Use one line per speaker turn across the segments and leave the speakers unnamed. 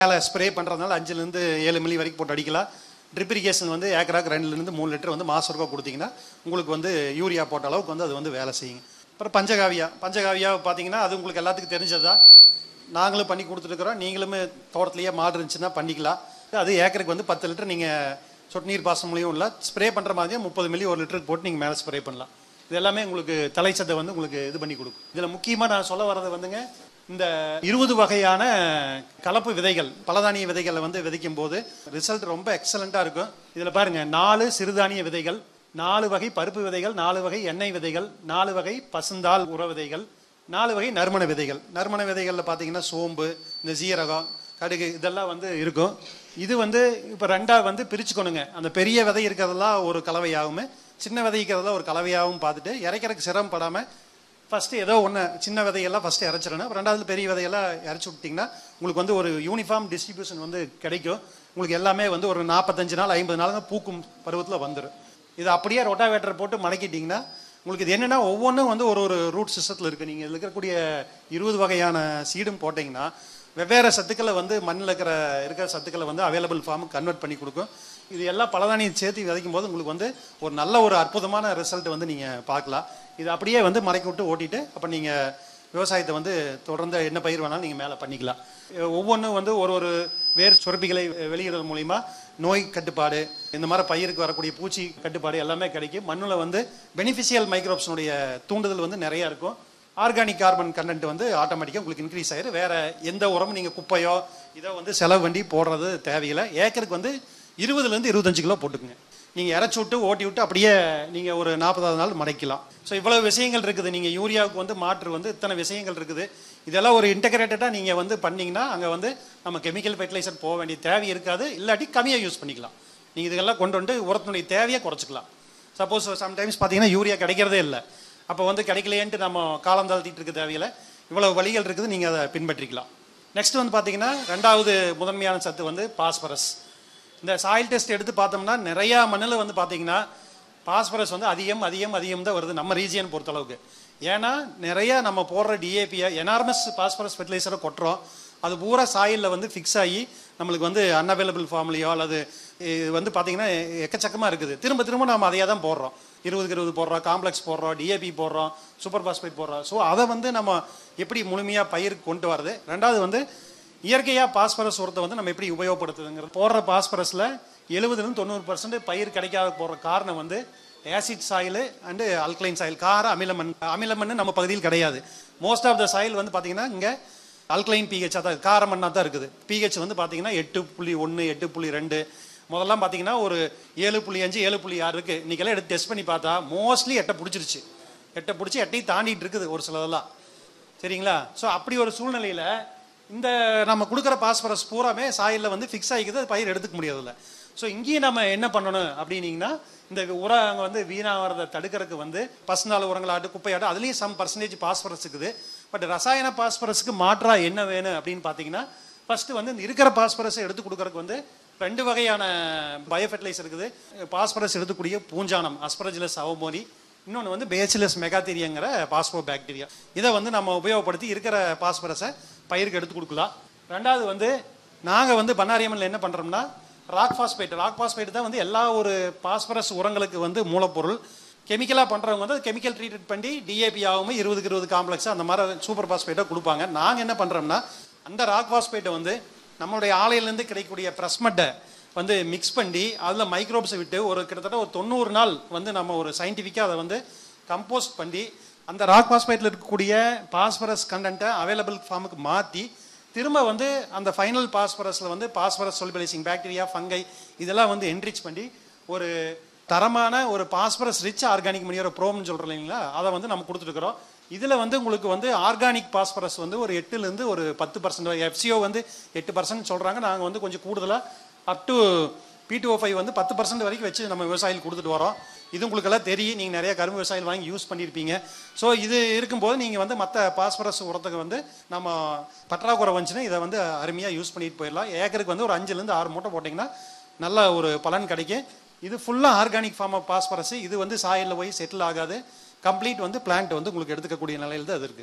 மேலே ஸ்ப்ரே பண்ணுறதுனால அஞ்சுலேருந்து ஏழு மில்லி வரைக்கும் போட்டு அடிக்கலாம் ட்ரிப் இரிகேஷன் வந்து ஏக்கராக்கு ரெண்டுலேருந்து மூணு லிட்டர் வந்து மாசம் ரூபா கொடுத்தீங்கன்னா உங்களுக்கு வந்து யூரியா போட்ட அளவுக்கு வந்து அது வந்து வேலை செய்யுங்க அப்புறம் பஞ்சகாவியா பஞ்சகாவியா பார்த்தீங்கன்னா அது உங்களுக்கு எல்லாத்துக்கும் தெரிஞ்சது தான் நாங்களும் பண்ணி கொடுத்துருக்குறோம் நீங்களுமே தோட்டத்துலேயே மாடு இருந்துச்சுன்னா பண்ணிக்கலாம் அது ஏக்கருக்கு வந்து பத்து லிட்டர் நீங்கள் சொட்டு நீர் பாசனம் மூலியம் இல்லை ஸ்ப்ரே பண்ணுற மாதிரியே முப்பது மில்லி ஒரு லிட்டருக்கு போட்டு நீங்கள் மேலே ஸ்ப்ரே பண்ணலாம் இது எல்லாமே உங்களுக்கு தலைச்சத்தை வந்து உங்களுக்கு இது பண்ணி கொடுக்கும் இதில் முக்கியமாக நான் சொல்ல வர்றது வந்துங்க இந்த இருபது வகையான கலப்பு விதைகள் பலதானிய விதைகளை வந்து விதைக்கும் போது ரிசல்ட் ரொம்ப எக்ஸலண்ட்டாக இருக்கும் இதில் பாருங்க நாலு சிறுதானிய விதைகள் நாலு வகை பருப்பு விதைகள் நாலு வகை எண்ணெய் விதைகள் நாலு வகை பசுந்தாள் உர விதைகள் நாலு வகை நறுமண விதைகள் நறுமண விதைகளில் பார்த்தீங்கன்னா சோம்பு இந்த சீரகம் கடுகு இதெல்லாம் வந்து இருக்கும் இது வந்து இப்போ ரெண்டாக வந்து பிரிச்சுக்கணுங்க அந்த பெரிய விதை இருக்கிறதெல்லாம் ஒரு கலவையாகவும் சின்ன விதை இருக்கிறதெல்லாம் ஒரு கலவையாகவும் பார்த்துட்டு இறைக்கிறதுக்கு சிரமப்படாமல் ஃபஸ்ட்டு ஏதோ ஒன்று சின்ன விதையெல்லாம் ஃபஸ்ட்டு இறச்சிடணும் ரெண்டாவது பெரிய விதையெல்லாம் இறச்சி விட்டிங்கன்னா உங்களுக்கு வந்து ஒரு யூனிஃபார்ம் டிஸ்ட்ரிபியூஷன் வந்து கிடைக்கும் உங்களுக்கு எல்லாமே வந்து ஒரு நாற்பத்தஞ்சு நாள் ஐம்பது நாளுங்க பூக்கும் பருவத்தில் வந்துடும் இது அப்படியே ரொட்டாவேட்டர் போட்டு மடக்கிட்டிங்கன்னா உங்களுக்கு இது என்னென்னா ஒவ்வொன்றும் வந்து ஒரு ஒரு ரூட் சிஸ்டத்தில் இருக்குது நீங்கள் இதில் இருக்கக்கூடிய இருபது வகையான சீடும் போட்டிங்கன்னா வெவ்வேறு சத்துக்களை வந்து மண்ணில் இருக்கிற இருக்கிற சத்துக்களை வந்து அவைலபிள் ஃபார்முக்கு கன்வெர்ட் பண்ணி கொடுக்கும் இது எல்லாம் பலதானியம் சேர்த்து விதைக்கும் போது உங்களுக்கு வந்து ஒரு நல்ல ஒரு அற்புதமான ரிசல்ட் வந்து நீங்கள் பார்க்கலாம் இது அப்படியே வந்து மறைக்க விட்டு ஓட்டிட்டு அப்போ நீங்கள் விவசாயத்தை வந்து தொடர்ந்து என்ன பயிர் வேணாலும் நீங்கள் மேலே பண்ணிக்கலாம் ஒவ்வொன்றும் வந்து ஒரு ஒரு வேர் சுரப்பிகளை வெளியிடுறது மூலிமா நோய் கட்டுப்பாடு இந்த மாதிரி பயிருக்கு வரக்கூடிய பூச்சி கட்டுப்பாடு எல்லாமே கிடைக்கும் மண்ணில் வந்து பெனிஃபிஷியல் மைக்ரோப்ஸினுடைய தூண்டுதல் வந்து நிறையா இருக்கும் ஆர்கானிக் கார்பன் கண்டென்ட் வந்து ஆட்டோமேட்டிக்காக உங்களுக்கு இன்க்ரீஸ் ஆயிரும் வேற எந்த உரமும் நீங்கள் குப்பையோ இதை வந்து செலவு வண்டி போடுறது தேவையில்லை ஏக்கருக்கு வந்து இருபதுலேருந்து இருபத்தஞ்சு கிலோ போட்டுக்குங்க நீங்கள் இறச்சி விட்டு ஓட்டி விட்டு அப்படியே நீங்கள் ஒரு நாற்பதாவது நாள் மடைக்கலாம் ஸோ இவ்வளவு விஷயங்கள் இருக்குது நீங்கள் யூரியாவுக்கு வந்து மாற்று வந்து இத்தனை விஷயங்கள் இருக்குது இதெல்லாம் ஒரு இன்டகிரேட்டடாக நீங்கள் வந்து பண்ணீங்கன்னா அங்கே வந்து நம்ம கெமிக்கல் ஃபெர்டிலைசர் போக வேண்டிய தேவை இருக்காது இல்லாட்டி கம்மியாக யூஸ் பண்ணிக்கலாம் நீங்கள் இதெல்லாம் கொண்டு வந்து உரத்தினுடைய தேவையை குறைச்சிக்கலாம் சப்போஸ் சம்டைம்ஸ் பார்த்தீங்கன்னா யூரியா கிடைக்கிறதே இல்லை அப்போ வந்து கிடைக்கலையேன்ட்டு நம்ம காலம் தாழ்த்திட்டு இருக்க தேவையில்லை இவ்வளவு வழிகள் இருக்குது நீங்கள் அதை பின்பற்றிக்கலாம் நெக்ஸ்ட் வந்து பார்த்தீங்கன்னா ரெண்டாவது முதன்மையான சத்து வந்து பாஸ்பரஸ் இந்த சாயில் டெஸ்ட் எடுத்து பார்த்தோம்னா நிறையா மண்ணில் வந்து பார்த்தீங்கன்னா பாஸ்பரஸ் வந்து அதிகம் அதிகம் அதிகம் தான் வருது நம்ம ரீஜியன் பொறுத்தளவுக்கு ஏன்னா நிறைய நம்ம போடுற டிஏபியை எனார்மஸ் பாஸ்பரஸ் ஃபெர்டிலைசரை கொட்டுறோம் அது பூரா சாயிலில் வந்து ஃபிக்ஸ் ஆகி நம்மளுக்கு வந்து அன்அவைலபிள் ஃபார்ம்லையோ அல்லது இது வந்து பார்த்தீங்கன்னா எக்கச்சக்கமாக இருக்குது திரும்ப திரும்ப நம்ம அதையே தான் போடுறோம் இருபதுக்கு இருபது போடுறோம் காம்ப்ளெக்ஸ் போடுறோம் டிஏபி போடுறோம் சூப்பர் பாஸ்பேட் போடுறோம் ஸோ அதை வந்து நம்ம எப்படி முழுமையாக பயிருக்கு கொண்டு வரது ரெண்டாவது வந்து இயற்கையாக பாஸ்பரஸ் உரத்தை வந்து நம்ம எப்படி உபயோகப்படுத்துதுங்கிறது போடுற பாஸ்பரஸில் எழுபதுலேருந்து தொண்ணூறு பர்சன்ட் பயிர் கிடைக்காத போடுற காரணம் வந்து acid soil and alkaline soil கார அமிலமண் அமிலமண் நம்ம பகுதியில் கிடையாது மோஸ்ட் ஆஃப் த சாயில் வந்து பார்த்தீங்கன்னா இங்கே அல்கலைன் பிஹெச்சாக தான் கார மண்ணாக தான் இருக்குது பிஹெச் வந்து பார்த்தீங்கன்னா எட்டு புள்ளி ஒன்று எட்டு புள்ளி ரெண்டு முதல்லாம் பார்த்தீங்கன்னா ஒரு ஏழு புள்ளி அஞ்சு ஏழு புள்ளி ஆறு இருக்குது இன்றைக்கெல்லாம் எடுத்து டெஸ்ட் பண்ணி பார்த்தா மோஸ்ட்லி எட்டை பிடிச்சிருச்சு எட்டை பிடிச்சி எட்டையும் தாண்டிட்டு இருக்குது ஒரு சிலதெல்லாம் சரிங்களா ஸோ அப்படி ஒரு சூழ்நிலையில் இந்த நம்ம கொடுக்குற பாஸ்பரஸ் பூராமே சாயிலில் வந்து ஃபிக்ஸ் ஆகிக்குது அது பயிர் எடுத்துக்க முடியாதுல்ல ஸோ இங்கேயும் நம்ம என்ன பண்ணணும் அப்படின்னீங்கன்னா இந்த உரம் வந்து வீணாகிறத தடுக்கிறதுக்கு வந்து பசுந்தாள் உரங்களாட்டு குப்பையாட்டு அதுலேயும் சம் பர்சன்டேஜ் பாஸ்பரஸ் இருக்குது பட் ரசாயன பாஸ்பரஸுக்கு மாற்றா என்ன வேணும் அப்படின்னு பார்த்தீங்கன்னா ஃபர்ஸ்ட் வந்து இந்த இருக்கிற பாஸ்பரஸை எடுத்து கொடுக்கறதுக்கு வந்து ரெண்டு வகையான பயோஃபெர்டிலைசர் இருக்குது பாஸ்பரஸ் எடுத்துக்கூடிய பூஞ்சானம் அஸ்பரஜிலஸ் அவமோனி இன்னொன்று வந்து பேச்சிலஸ் மெகாத்தீரியங்கிற பாஸ்போ பாக்டீரியா இதை வந்து நம்ம உபயோகப்படுத்தி இருக்கிற பாஸ்பரஸை பயிருக்கு எடுத்து கொடுக்கலாம் ரெண்டாவது வந்து நாங்கள் வந்து பண்ணாரியம்மனில் என்ன பண்ணுறோம்னா ராக் பாஸ்பேட் ராக் பாஸ்பேட் தான் வந்து எல்லா ஒரு பாஸ்பரஸ் உரங்களுக்கு வந்து மூலப்பொருள் கெமிக்கலாக பண்ணுறவங்க வந்து கெமிக்கல் ட்ரீட்மெண்ட் பண்ணி டிஏபி ஆகாமல் இருபதுக்கு இருபது காம்ப்ளெக்ஸ் அந்த மாதிரி சூப்பர் பாஸ்பேட்டை கொடுப்பாங்க நாங்கள் என்ன பண்ணுறோம்னா அந்த ராக் பாஸ்பேட்டை வந்து நம்மளுடைய ஆலையிலேருந்து கிடைக்கக்கூடிய ப்ரெஸ்மட்டை வந்து மிக்ஸ் பண்ணி அதில் மைக்ரோப்ஸை விட்டு ஒரு கிட்டத்தட்ட ஒரு தொண்ணூறு நாள் வந்து நம்ம ஒரு சயின்டிஃபிக்காக அதை வந்து கம்போஸ்ட் பண்ணி அந்த ராக் பாஸ்பேட்டில் இருக்கக்கூடிய பாஸ்பரஸ் கண்டென்ட்டை அவைலபிள் ஃபார்முக்கு மாற்றி திரும்ப வந்து அந்த ஃபைனல் பாஸ்பரஸில் வந்து பாஸ்பரஸ் சொலிபலைசிங் பாக்டீரியா ஃபங்கை இதெல்லாம் வந்து என்ரிச் பண்ணி ஒரு தரமான ஒரு பாஸ்பரஸ் ரிச் ஆர்கானிக் மணியோட ப்ரோம்னு சொல்கிறோம் இல்லைங்களா அதை வந்து நம்ம கொடுத்துருக்குறோம் இதில் வந்து உங்களுக்கு வந்து ஆர்கானிக் பாஸ்பரஸ் வந்து ஒரு எட்டுலேருந்து ஒரு பத்து பர்சன்ட் எஃப்சிஓ வந்து எட்டு பர்சன்ட் சொல்கிறாங்க நாங்கள் வந்து கொஞ்சம் கூடுதலாக up to P two five வந்து பத்து பர்சன்ட் வரைக்கும் வச்சு நம்ம விவசாயிகள் கொடுத்துட்டு வரோம் இது உங்களுக்கெல்லாம் தெரியும் நீங்கள் நிறைய கரும்பு விவசாயிகள் வாங்கி யூஸ் பண்ணியிருப்பீங்க ஸோ இது இருக்கும்போது நீங்கள் வந்து மற்ற பாஸ்பரஸ் உரத்துக்கு வந்து நம்ம பற்றாக்குறை வந்துச்சுன்னா இதை வந்து அருமையாக யூஸ் பண்ணிட்டு போயிடலாம் ஏக்கருக்கு வந்து ஒரு அஞ்சுலேருந்து ஆறு மூட்டை போட்டிங்கன்னா நல்ல ஒரு பலன் கிடைக்கும் இது ஃபுல்லாக ஆர்கானிக் ஃபார்ம் ஆஃப் பாஸ்பரஸ் இது வந்து சாயலில் போய் செட்டில் ஆகாது கம்ப்ளீட் வந்து பிளான்ட் வந்து உங்களுக்கு எடுத்துக்கக்கூடிய நிலையில் தான் அது இருக்குது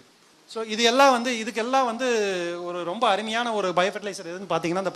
ஸோ இது எல்லாம் வந்து இதுக்கெல்லாம் வந்து ஒரு ரொம்ப அருமையான ஒரு பயோ ஃபெர்டிலைசர் எதுன்னு பார்த்தீங்கன்னா இந்த